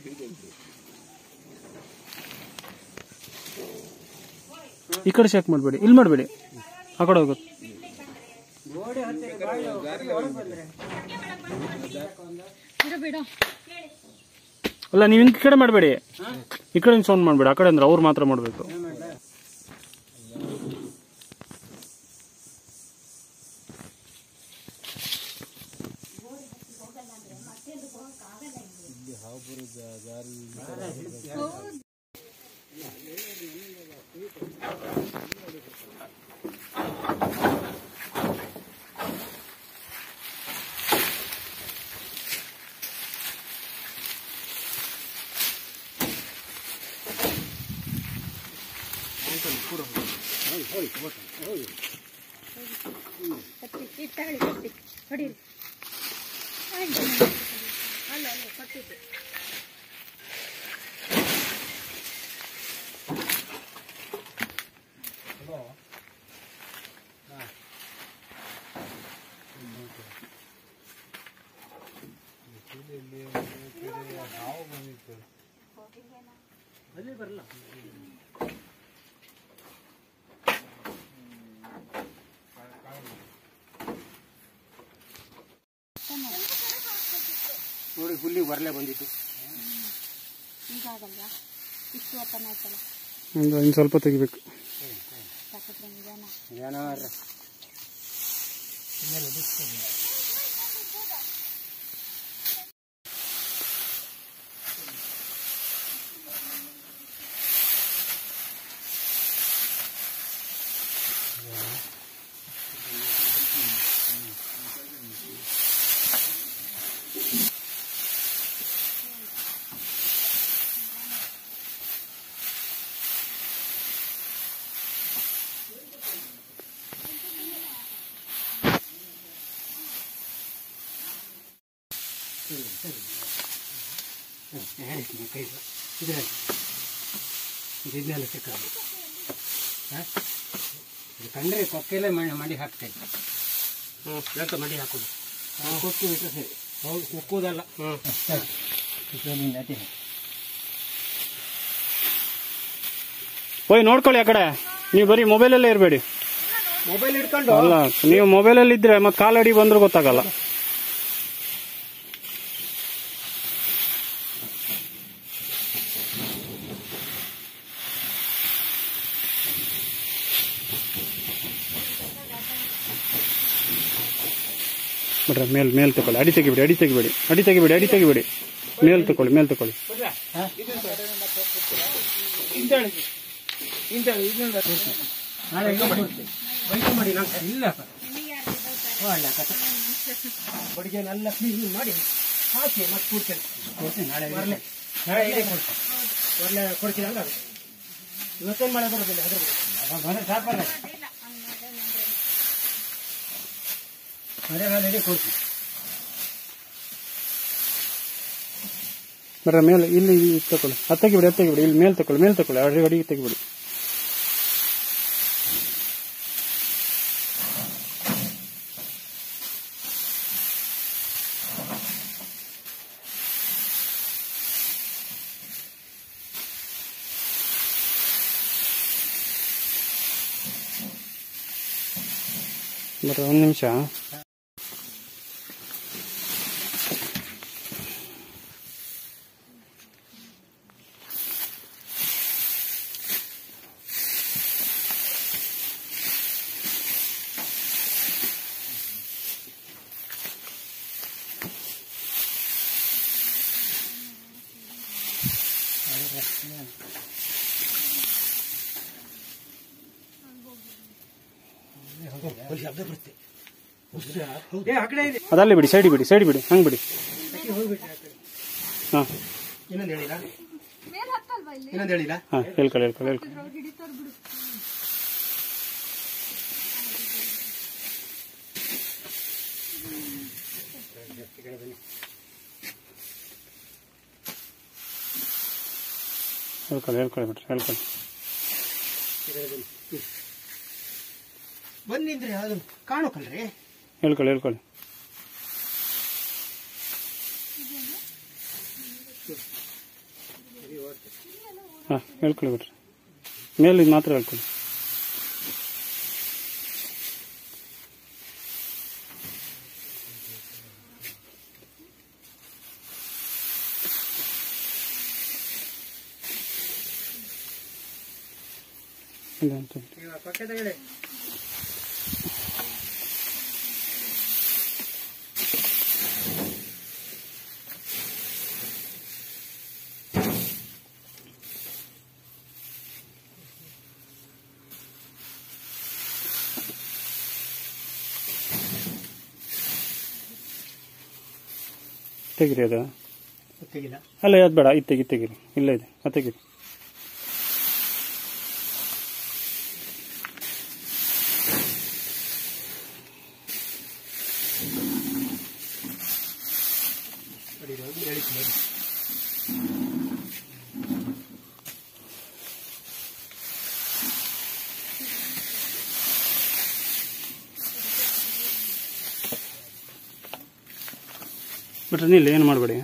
ಈ ಕಡೆ ಚೆಕ್ ಮಾಡಬೇಡಿ ಇಲ್ಲಿ ಮಾಡಬೇಡಿ ಆ ಕಡೆ ಹೋಗುತ್ತೆ ಬಿಡು ಬಿಡು ಅಲ್ಲ ನೀವು ಈ ಕಡೆ ಮಾಡಬೇಡಿ ಈ ಕಡೆ ಸೌಂಡ್ ಮಾಡಬೇಡಿ ಆ ಕಡೆ ಅಂದ್ರೆ ಅವ್ರು ಮಾತ್ರ ಮಾಡಬೇಕು ಕತ್ತಿ ಇದು ತಗೊಳ್ಳಿ ಕತ್ತಿ ಹೊಡೀರಿ ಆಯ್ತು. ಅಲ್ಲ ಅಲ್ಲ ಕಟ್ಟಿದ್ದು ನೋಡಿ ಹುಲ್ಲಿ ಬರಲೇ ಬಂದಿತ್ತು ಈಗಾಗಲ್ವಾ ಇಷ್ಟು ಓಪನ್ ಆಯ್ತಲ್ಲ ಒಂದು ಇನ್ನು ಸ್ವಲ್ಪ ತೆಗಿಬೇಕು ಸಾಕತ್ರ ನಿಧಾನ ಏನಾರ ಹೇಳ್ತೀನಿ ಕೈ ಇದರಲ್ಲಿ ಇದನ್ನೆಲ್ಲ ಸಿಕ್ಕದು ಇದು ಕಂಡ್ರೆ ಕೊಕ್ಕೆಲ್ಲ ಮಣ್ಣು ಮಡಿ ಹಾಕ್ತೇನೆ ಹ್ಞೂ ಯಾಕ ಮಡಿ ಹಾಕೋದು ಕೊಕ್ಕು ಬಿಟ್ಟರೆ ಸರಿ ಹೌದು ಕುಕ್ಕುದಲ್ಲ ಹ್ಞೂ ಸರಿ ಅದೇ ಓಯ್ ನೋಡ್ಕೊಳ್ಳಿ ಆ ಕಡೆ ನೀವು ಬರೀ ಮೊಬೈಲಲ್ಲೇ ಇರಬೇಡಿ ಮೊಬೈಲ್ ಹಿಡ್ಕೊಂಡು ಅಲ್ಲ ನೀವು ಮೊಬೈಲಲ್ಲಿ ಇದ್ರೆ ಮತ್ತೆ ಕಾಲಡಿ ಬಂದ್ರೆ ಗೊತ್ತಾಗಲ್ಲ ಬಿಡ್ರೆ ಮೇಲ್ ಮೇಲ್ ತಗೊಳ್ಳಿ ಅಡಿ ತೆಗಿಬೇಡಿ ಅಡಿ ತೆಗಿಬೇಡಿ ಅಡಿ ತೆಗಿಬೇಡಿ ಅಡಿ ತೆಗಿಬೇಡಿ ಮೇಲ್ ತಗೊಳ್ಳಿ ಮೇಲ್ ತಗೊಳ್ಳಿ ನಾಳೆ ಈಗ ಬರುತ್ತೆ ಬೈಕ್ ಮಾಡಿ ನಾನು ಇಲ್ಲ ಸರ್ ಒಳ್ಳೆ ಕಥೆ ಬಡಿಗೆ ಎಲ್ಲ ಕ್ಲೀನ್ ಮಾಡಿ ಹಾಕಿ ಮತ್ತೆ ಕೂಡ್ತೇನೆ ಕೊಡ್ತೀನಿ ನಾಳೆ ಬರಲೇ ನಾಳೆ ಇಡೀ ಕೊಡ್ತೀನಿ ಒಳ್ಳೆ ಕೊಡ್ತೀನಿ ಅಲ್ಲ ಇವತ್ತೇನು ಮಳೆ ಬರೋದಿಲ್ಲ ಅದ್ರ ಬಂದ್ರೆ ಸಾಕಲ್ಲ ಮಳೆ ಮೇಲೆ ಇಡೀ ಕೊಡ್ತೀನಿ ಬಿಡ್ರೆ ಮೇಲೆ ಇಲ್ಲಿ ಇಲ್ಲಿ ತಗೊಳ್ಳಿ ಅದು ತೆಗಿಬಿಡಿ ಅದು ತೆಗಿಬಿಡಿ ಇಲ್ಲಿ ಮೇಲ್ ತಗೊಳ್ಳಿ ಮೇಲ್ ತಗೊಳ್ಳಿ ಅಡಿ ಅಡಿ ತೆಗಿಬಿಡಿ ಬರ್ರಿ ಒಂದು ನಿಮಿಷ ಶಬ್ದ ಬರುತ್ತೆ ಏ ಆ ಕಡೆ ಇದೆ ಅದಲ್ಲೇ ಬಿಡಿ ಸೈಡ್ ಬಿಡಿ ಸೈಡ್ ಬಿಡಿ ಹಂಗೆ ಬಿಡಿ ಹೋಗ್ಬಿಟ್ರೆ ಆ ಕಡೆ ಹಾಂ ಇನ್ನೊಂದು ಹೇಳಿಲ್ಲ ಮೇಲೆ ಹತ್ತಲ್ವಾ ಇಲ್ಲಿ ಇನ್ನೊಂದು ಹೇಳಿಲ್ಲ ಹಾಂ ಹೇಳ್ಕೊಳ್ಳಿ ಹೇಳ್ಕೊಳ್ಳಿ ಹೇಳ್ಕೊಳ್ಳಿ ಅವ್ರು ಹಿಡಿತಾರ ಬಿಡು ಹೇಳ್ಕೊಳ್ಳಿ ಹೇಳ್ಕೊಳ್ಳಿ ಬಿಡ್ರಿ ಹೇಳ್ಕೊಳ್ಳಿ ಬಂದಿಂದ್ರೆ ಅದು ಕಾಣೋಕಲ್ರಿ ಹೇಳ್ಕೊಳ್ಳಿ ಹೇಳ್ಕೊಳ್ಳಿ ಹಾಂ ಹೇಳ್ಕೊಳ್ಳಿ ಬಿಡ್ರಿ ಮೇಲೆ ಇದು ಮಾತ್ರ ಹೇಳ್ಕೊಳ್ಳಿ ಇಲ್ಲ ಅಂತ ಈಗ ಪಕ್ಕದ ಹೇಳಿ ತೆಗಿರಿ ಅದು ಗೊತ್ತಿಲ್ಲ ಅಲ್ಲ ಅದು ಬೇಡ ಇದು ತೆಗಿ ತೆಗಿರಿ ಇಲ್ಲ ಇದೆ ಅದು ತೆಗಿರಿ ಹೊಡಿರೋದು ಹೇಳಿದ್ಮೇಲೆ ಬಿಟ್ರೆ ನಿಲ್ಲ ಏನು ಮಾಡಬೇಡಿ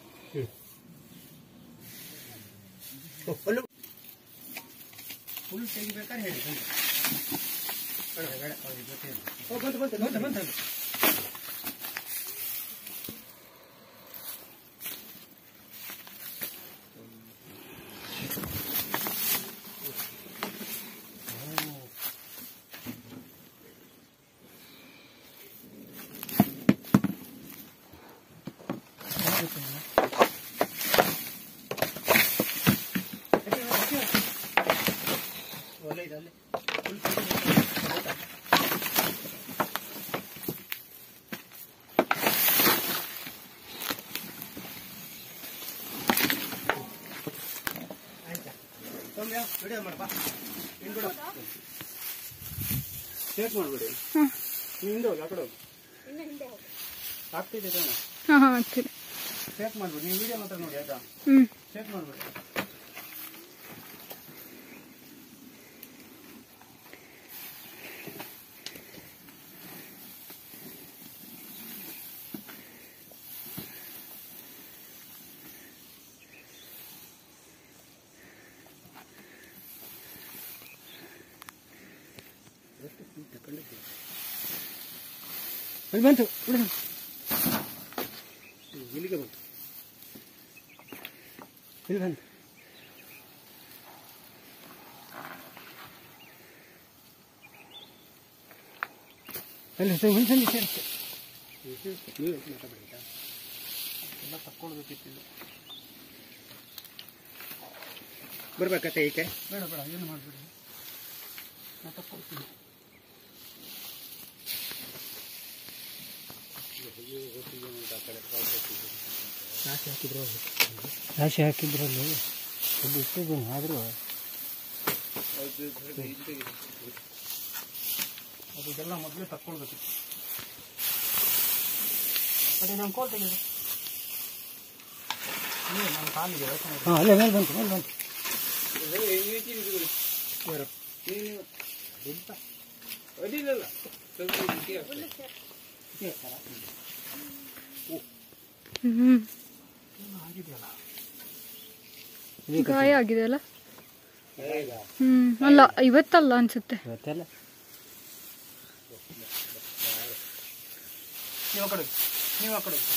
ಫುಲ್ ಫುಲ್ ತೆಗಿಬೇಕಾದ್ರೆ ಹೇಳಿ ಬಂತು. ಬೇಡ, ಬೇಡ, ಅವ್ರಿಗೆ ಗೊತ್ತಿಲ್ಲ. ಓ, ಬಂತು ಬಂತು ಬಂತು ಬಂತು ಒಳ್ಳೆ ಇದೆ ಅಲ್ಲೇ ಫುಲ್ ತೆಗಿಬೇಕು. ಆಯ್ತಾ ಸೌಮ್ಯ ವಿಡಿಯೋ ಮಾಡಪ್ಪ ನೀನು ಬಿಡು ಶೇಕ್ ಮಾಡಬೇಡಿ ಹಾಂ ನೀವು ಹಿಂದೆ ಹೋಗಿ ಆ ಕಡೆ ಹೋಗಿ ಇನ್ನು ಹಿಂದೆ ಹೋಗು ಆಗ್ತಿದೆ ತಾನೆ ಹಾಂ ಹಾಂ ಆಗ್ತಿದೆ ಶೇಕ್ ಮಾಡ್ಬೇಡಿ ನೀವು ವಿಡಿಯೋ ಮಾತ್ರ ನೋಡಿ ಆಯ್ತಾ ಹ್ಞೂ ಶೇಕ್ ಮಾಡಬೇಡಿ ಅಲ್ಲಿ ಬಂತು ಬಿಡು ಇಲ್ಲಿಗೆ ಬಂತು ಇಲ್ಲಿ ಬಂತು ಅಲ್ಲಿ ಒಂದು ಸಂಜೆ ಸೇರಿಸ್ತೆ ನೀವು ಮಾತಾಡ್ಬೇಡ ಎಲ್ಲ ತಕ್ಕೊಳ್ಬೇಕಿತ್ತು ಬರ್ಬೇಕತ್ತೆ ಈಕೆ ಬೇಡ ಬೇಡ ಏನು ಮಾಡಬೇಡಿ ನಾ ತಕ್ಕೊಳ್ತೀನಿ ರಾಶಿ ಹಾಕಿದ್ರು ರಾಶಿ ಹಾಕಿದ್ರಲ್ಲಿ ಒಂದು ಇಟ್ಟಿದ್ದೀನಿ ಆದರೂ ಅದಕ್ಕೆಲ್ಲ ಮೊದಲೇ ತಕ್ಕೊಳ್ಬೇಕಿತ್ತು ಅದೇ ನಾನು ಕೋಲ್ ತೆಗೆದು ನೀವು ನನ್ನ ಕಾಲಿಗೆ ಯೋಚನೆ ಹಾಂ ಅಲ್ಲೇ ಮೇಲೆ ಬಂತು ಮೇಲೆ ಬಂತು ಯಾರು ಹ್ಞೂ ಆಗಿದೆಯಲ್ಲ ಗಾಯ ಆಗಿದೆ ಅಲ್ಲ ಹ್ಞೂ ಅಲ್ಲ ಇವತ್ತಲ್ಲ ಅನ್ಸುತ್ತೆ ಇವತ್ತೆಲ್ಲ ನೀವು ಆ ಕಡೆ ಹೋಗಿ. ನೀವು ಆ ಕಡೆ ಹೋಗಿ.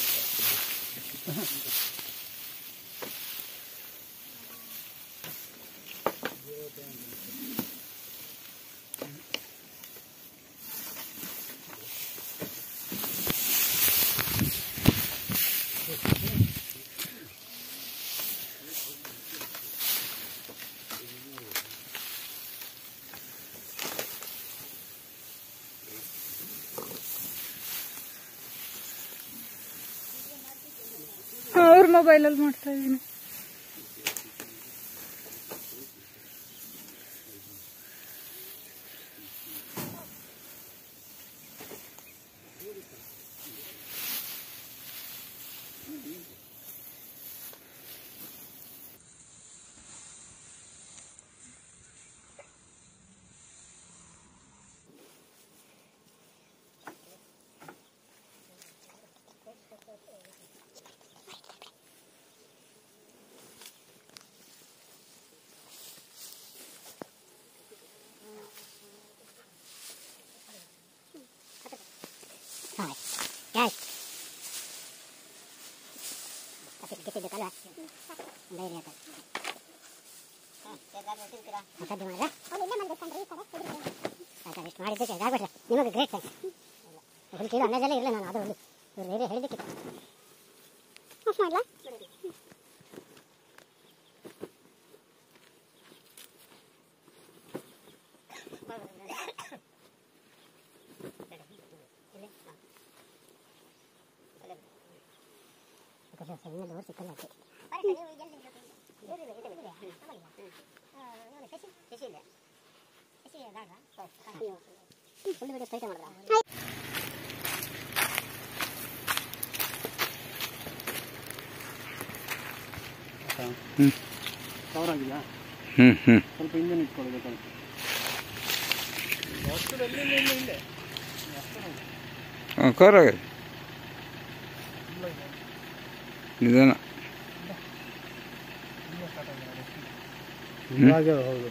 ಹಾಂ ಅವ್ರ ಮೊಬೈಲಲ್ಲಿ ಮಾಡ್ತಾ ಇದ್ದೀನಿ ಇಷ್ಟು ಮಾಡಿದ್ದಕ್ಕೆ ಇದಾಗ್ಬಿಟ್ರೆ ನಿಮಗೆ ಗ್ರೇಟ್ ಒಂದು ಕಿಲೋ ಅನ್ನದಲ್ಲೇ ಇರಲಿಲ್ಲ ನಾನು ಅದು ಒಂದು ಇವ್ರು ಬೇರೆ ಹೇಳಿದ್ದಕ್ಕೆ ಆಫ್ ಮಾಡಲಾ ಸಣ್ಣದು ಸಿಕ್ಕಲ್ಲ ಫುಲ್ ವಿಡಿಯೋ ಸ್ಟ್ರೈಟ್ ಮಾಡಿದ್ರ ಹ್ಞೂ ಕವರ್ ಆಗಿದೆಯಾ ಹ್ಞೂ ಹ್ಞೂ ಸ್ವಲ್ಪ ಹಿಂದೆ ಇಟ್ಕೊಳ್ಬೇಕಾಗುತ್ತೆ ಕವರ್ ಆಗಿದೆ ನಿಧಾನ ಇವಾಗ ಹೌದು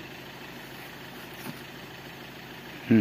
ಹ್ಞೂ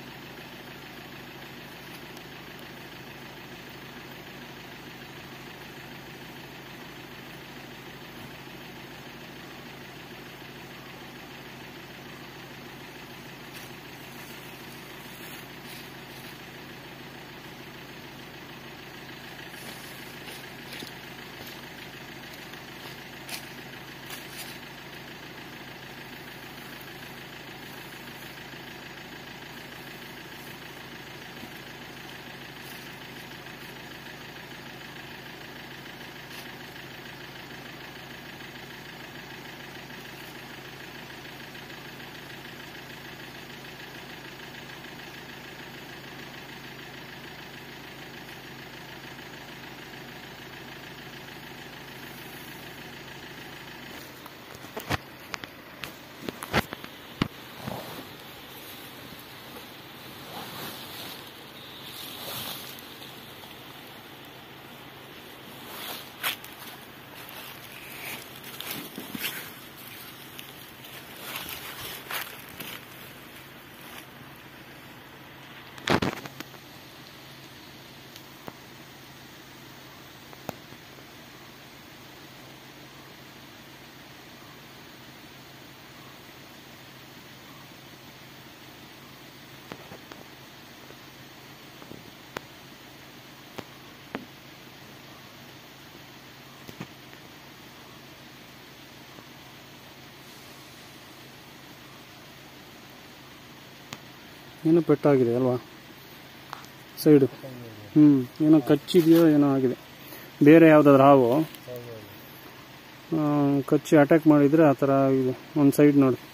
ಏನೋ ಪೆಟ್ಟಾಗಿದೆ ಅಲ್ವಾ ಸೈಡು ಹ್ಞೂ ಏನೋ ಕಚ್ಚಿದೆಯೋ ಏನೋ ಆಗಿದೆ ಬೇರೆ ಯಾವುದಾದ್ರು ಹಾವು ಆ, ಕಚ್ಚಿ ಅಟ್ಯಾಕ್ ಮಾಡಿದರೆ ಆ ಥರ ಆಗಿದೆ ಒಂದು ಸೈಡ್ ನೋಡಿ